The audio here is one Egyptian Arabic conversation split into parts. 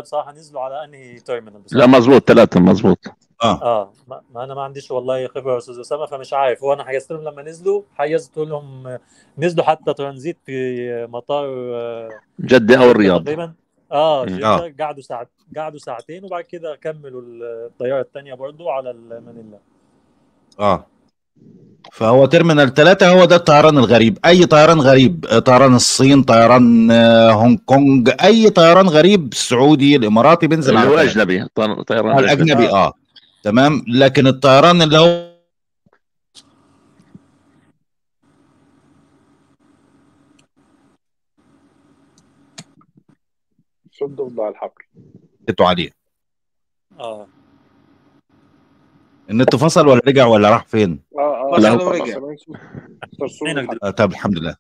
بصراحه نزلوا على انهي تيرمينال لا مظبوط ثلاثه مظبوط اه اه ما ما انا ما عنديش والله خبره يا استاذ اسامه فمش عارف هو انا حجزت لهم لما نزلوا حجزت لهم نزلوا حتى ترانزيت في مطار آه، جده او الرياض تقريبا اه مم. جدة آه. قعدوا ساعة قعدوا ساعتين وبعد كده كملوا الطياره الثانيه برضو على مانيلا اه فهو تيرمينال ثلاثة هو ده الطيران الغريب أي طيران غريب آه، طيران الصين طيران آه، هونج كونج أي طيران غريب السعودي الإماراتي بينزل اللي على هو ثلاثة. اجنبي طيران- طيران آه، الأجنبي اه تمام لكن الطيران اللي هو شد وضع الحبل حكيتوا عليه اه النت فصل ولا رجع ولا راح فين؟ اه اه لا، خلاص، هو رجع. خلاص. ترسول عينك الحبل. آه طب الحمد لله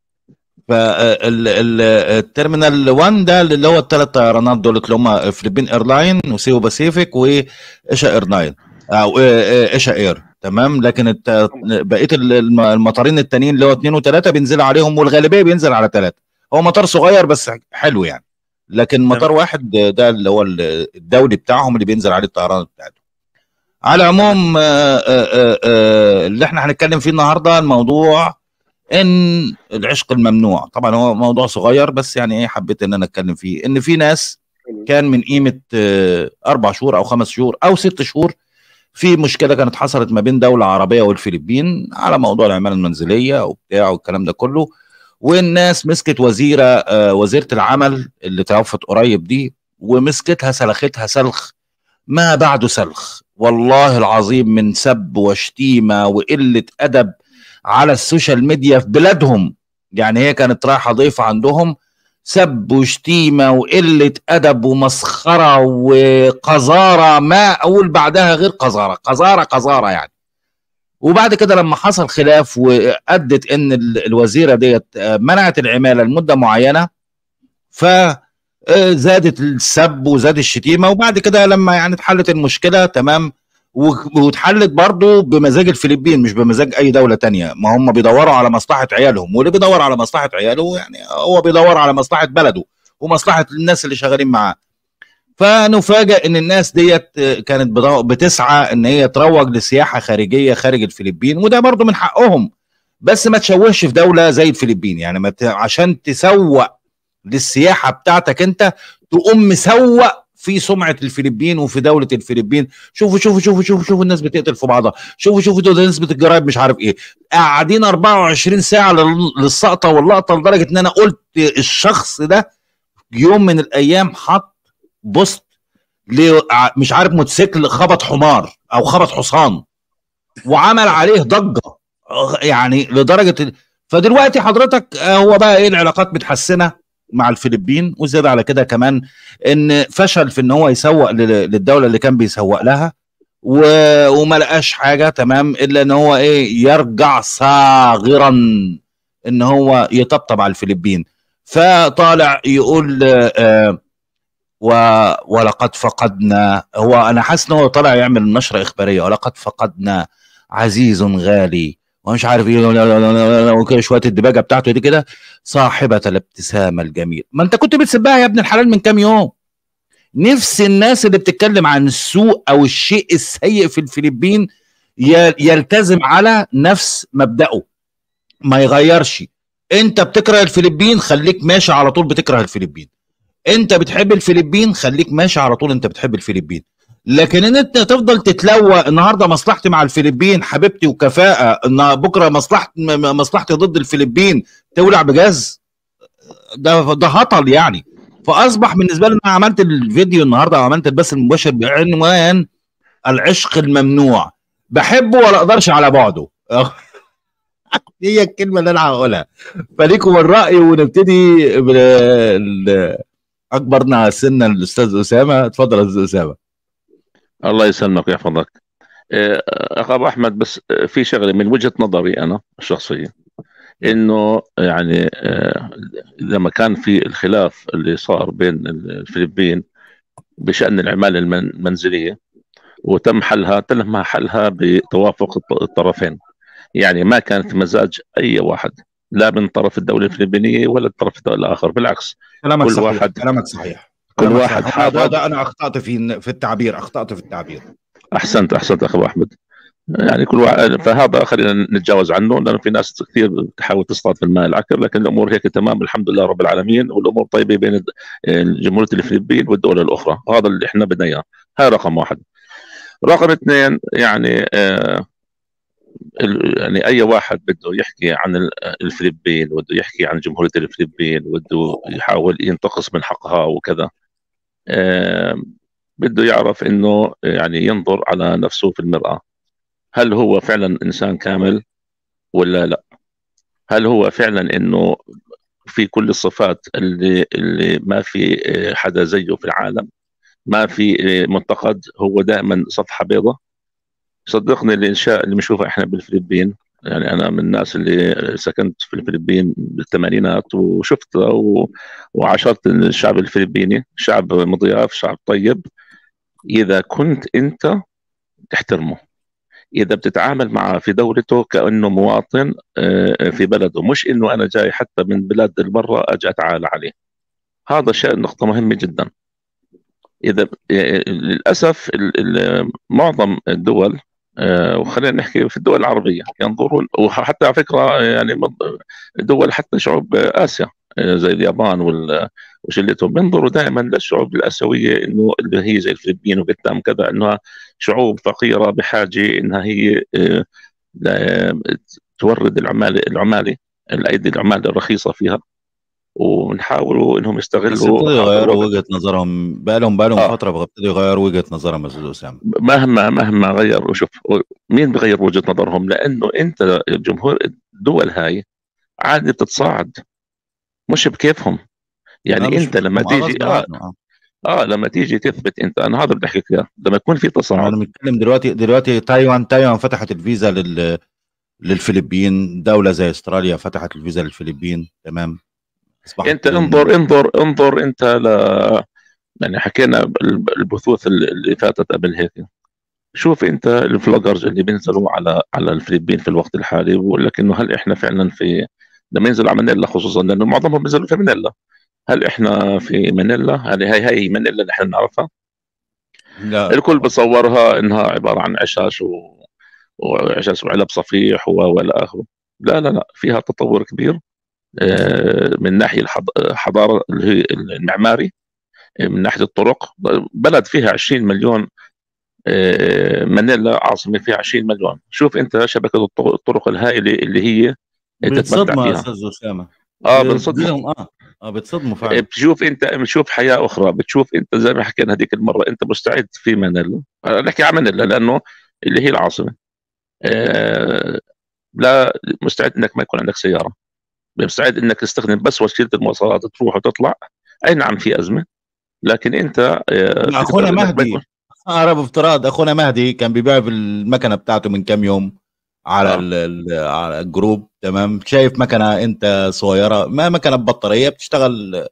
فالترمينال 1 ده اللي هو الثلاث طيرانات دول اللي هم فلبين ايرلاين وسيو باسيفيك وايشا ايرلاين او ايشا اير تمام لكن الت- بقيه الم- المطارين التانيين اللي هو اثنين وثلاثه بينزل عليهم والغالبيه بينزل على ثلاثه هو مطار صغير بس حلو يعني لكن مطار واحد ده اللي هو الدولي بتاعهم اللي بينزل عليه الطيران بتاعته على العموم آه، آه، آه، آه، اللي احنا هنتكلم فيه النهارده الموضوع ان العشق الممنوع طبعا هو موضوع صغير بس يعني ايه حبيت ان انا اتكلم فيه ان في ناس كان من قيمه آه، اربع شهور او خمس شهور او ست شهور في مشكله كانت حصلت ما بين دوله عربيه والفلبين على موضوع العماله المنزليه وبتاع والكلام ده كله والناس مسكت وزيره آه، وزيره العمل اللي توفت قريب دي ومسكتها سلختها سلخ ما بعده سلخ والله العظيم من سب وشتيمه وقله ادب على السوشيال ميديا في بلادهم يعني هي كانت رايحه ضيفه عندهم سب وشتيمه وقله ادب ومسخره وقذاره ما اقول بعدها غير قذاره قذاره قذاره يعني وبعد كده لما حصل خلاف وادت ان ال- الوزيره ديت آه، منعت العماله لمده معينه ف آه، زادت السب وزاد الشتيمه وبعد كده لما يعني اتحلت المشكله تمام و- واتحلت برضه بمزاج الفلبين مش بمزاج اي دوله تانية ما هم بيدوروا على مصلحه عيالهم واللي بيدور على مصلحه عياله يعني هو بيدور على مصلحه بلده ومصلحه الناس اللي شغالين معاه فنفاجئ ان الناس ديت آه، كانت بدو- بتسعى ان هي تروج لسياحه خارجيه خارج الفلبين وده برضه من حقهم بس ما تشوهش في دوله زي الفلبين يعني ما ت... عشان تسوق للسياحه بتاعتك انت تقوم مسوق في سمعه الفلبين وفي دوله الفلبين شوفوا شوفوا شوفوا شوفوا شوفوا الناس بتقتل في بعضها شوفوا شوفوا دول نسبه الجرائم مش عارف ايه قاعدين 24 ساعه لل- للسقطه واللقطه لدرجه ان انا قلت الشخص ده يوم من الايام حط بوست ل- ع- مش عارف موتوسيكل خبط حمار او خبط حصان وعمل عليه ضجه أغ- يعني لدرجه ال- فدلوقتي حضرتك آه، هو بقى ايه العلاقات متحسنه مع الفلبين وزيادة على كده كمان ان فشل في ان هو يسوق لل- للدوله اللي كان بيسوق لها و... وما لقاش حاجه تمام الا ان هو ايه يرجع صاغرا ان هو يطبطب على الفلبين فطالع يقول آه و... ولقد فقدنا هو انا حاسس ان هو طالع يعمل نشره اخباريه ولقد فقدنا عزيز غالي ومش عارف ايه لا- لا- لا- لا- لا- وكده شويه الدباجه بتاعته دي كده صاحبه الابتسامه الجميله ما انت كنت بتسبها يا ابن الحلال من كام يوم نفس الناس اللي بتتكلم عن السوء او الشيء السيء في الفلبين ي- يلتزم على نفس مبدأه ما يغيرش انت بتكره الفلبين خليك ماشي على طول بتكره الفلبين انت بتحب الفلبين خليك ماشي على طول انت بتحب الفلبين لكن ان انت تفضل تتلوى النهارده مصلحتي مع الفلبين حبيبتي وكفاءه ان بكره مصلحه م- م- مصلحتي ضد الفلبين تولع بجاز ده ده هطل يعني فاصبح بالنسبه لي انا عملت الفيديو النهارده او عملت البث المباشر بعنوان العشق الممنوع بحبه ولا اقدرش على بعده هي الكلمه اللي انا هقولها فليكم الراي ونبتدي بال- اكبرنا سنا الاستاذ اسامه اتفضل يا استاذ اسامه الله يسلمك ويحفظك آه، اخ ابو احمد بس آه، في شغله من وجهه نظري انا الشخصيه انه يعني آه، لما كان في الخلاف اللي صار بين الفلبين بشان العماله المن- المنزليه وتم حلها تم حلها بتوافق الط- الطرفين يعني ما كان في مزاج اي واحد لا من طرف الدوله الفلبينيه ولا الطرف الاخر بالعكس كلامك كل صحيح واحد- كلامك صحيح كل كلامك واحد صح. هذا حافظ هذا انا اخطات في في التعبير اخطات في التعبير احسنت احسنت اخ ابو احمد يعني كل واحد فهذا خلينا نتجاوز عنه لانه في ناس كثير تحاول تصطاد في الماء العكر لكن الامور هيك تمام الحمد لله رب العالمين والامور طيبه بين الد- جمهوريه الفلبين والدول الاخرى هذا اللي احنا بدنا اياه هاي رقم واحد رقم اثنين يعني آه ال- يعني اي واحد بده يحكي عن ال- الفلبين بده يحكي عن جمهوريه الفلبين بده يحاول ينتقص من حقها وكذا آه بده يعرف انه يعني ينظر على نفسه في المراه هل هو فعلا انسان كامل ولا لا هل هو فعلا انه في كل الصفات اللي اللي ما في آه، حدا زيه في العالم ما في آه، منتقد هو دائما صفحه بيضاء صدقني الانشاء اللي بنشوفه احنا بالفلبين يعني انا من الناس اللي سكنت في الفلبين بالثمانينات وشفت و... وعاشرت الشعب الفلبيني شعب مضياف شعب طيب اذا كنت انت تحترمه اذا بتتعامل معه في دولته كانه مواطن آه، في بلده مش انه انا جاي حتى من بلاد برا اجي اتعالى عليه هذا شيء نقطه مهمه جدا اذا آه، للاسف ال- ال- معظم الدول آه، وخلينا نحكي في الدول العربيه ينظرون وحتى على فكره يعني مض- دول حتى شعوب اسيا آه، زي اليابان وال- وشلتهم بينظروا دائما للشعوب الاسيويه انه اللي هي زي الفلبين وفيتنام كذا انها شعوب فقيره بحاجه انها هي آه، لا- تورد العماله العماله الايدي العماله الرخيصه فيها ونحاولوا انهم بس يستغلوا ابتدوا هذا يغيروا الوقت. وجهه نظرهم بقى لهم بقى لهم آه. فتره ابتدوا يغيروا وجهه نظرهم يا استاذ اسامه مهما مهما غيروا شوف مين بغير وجهه نظرهم لانه انت الجمهور الدول هاي عادي بتتصاعد مش بكيفهم لا، يعني مش انت لما بحكم، آه، تيجي غصب آه, عنه، آه. اه لما تيجي تثبت انت انا هذا بدي احكي لك إياه. لما يكون في تصاعد انا بنتكلم دلوقتي دلوقتي تايوان تايوان فتحت الفيزا لل للفلبين دوله زي استراليا فتحت الفيزا للفلبين تمام اصبحت انت انظر انظر انظر انت ل يعني حكينا بال- البثوث اللي فاتت قبل هيك شوف انت الفلوجرز اللي بينزلوا على على الفلبين في الوقت الحالي بقول لك انه هل احنا فعلا في لما ينزلوا على مانيلا خصوصا لانه معظمهم بينزلوا في مانيلا هل احنا في مانيلا هذه هي هي مانيلا اللي احنا نعرفها لا الكل بتصورها انها عباره عن عشاش و... وعشاش وعلب صفيح و- والى اخره لا لا لا فيها تطور كبير آه، من ناحيه الحض- الحضاره اللي هي المعماري آه، من ناحيه الطرق بلد فيها 20 مليون آه، مانيلا عاصمه فيها 20 مليون شوف انت شبكه الط- الطرق الهائله اللي هي تتمتع بتصدموا يا فيها استاذ اسامه اه بنصدم بيهم- اه اه بتصدموا فعلا بتشوف انت بتشوف حياه اخرى بتشوف انت زي ما حكينا هذيك المره انت مستعد في مانيلا أنا نحكي عن مانيلا لانه اللي هي العاصمه آه لا مستعد انك ما يكون عندك سياره مستعد انك تستخدم بس وسيله المواصلات تروح وتطلع اي نعم في ازمه لكن انت آه مع اخونا بتقدر إنك ما مهدي يكون- اقرب افتراض اخونا مهدي كان بيبيع في المكنه بتاعته من كام يوم على آه. ال- ال- على الجروب تمام شايف مكنه انت صغيره ما مكنه ببطاريه بتشتغل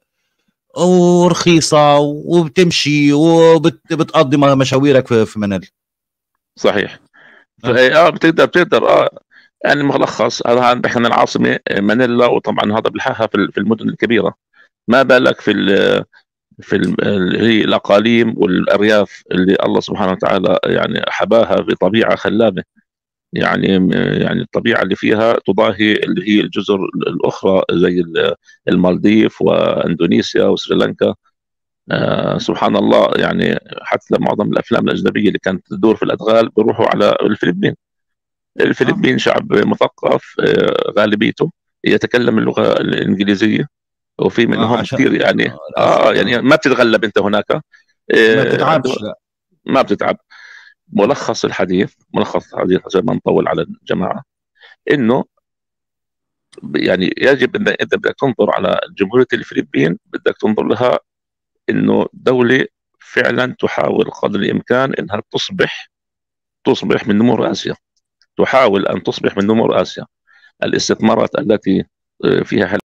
ورخيصه وبتمشي وبتقضي مشاويرك في في منال صحيح آه. اه بتقدر بتقدر اه يعني ملخص هذا عن- احنا العاصمه آه، مانيلا وطبعا هذا بلحقها في ال- في المدن الكبيره ما بالك في ال في ال- اللي هي الاقاليم والارياف اللي الله سبحانه وتعالى يعني حباها بطبيعه خلابه يعني يعني الطبيعه اللي فيها تضاهي اللي هي الجزر الاخرى زي ال- المالديف واندونيسيا وسريلانكا آه سبحان الله يعني حتى معظم الافلام الاجنبيه اللي كانت تدور في الادغال بيروحوا على الفلبين الفلبين شعب مثقف آه غالبيته يتكلم اللغه الانجليزيه وفي منهم عشان- كثير يعني آه، اه يعني ما بتتغلب انت هناك ما آه، بتتعبش عنده- لا ما بتتعب ملخص الحديث ملخص الحديث عشان ما نطول على الجماعه انه يعني يجب ان اذا بدك تنظر على جمهوريه الفلبين بدك تنظر لها انه دوله فعلا تحاول قدر الامكان انها تصبح تصبح من نمور اسيا تحاول ان تصبح من نمور اسيا الاستثمارات التي آه، فيها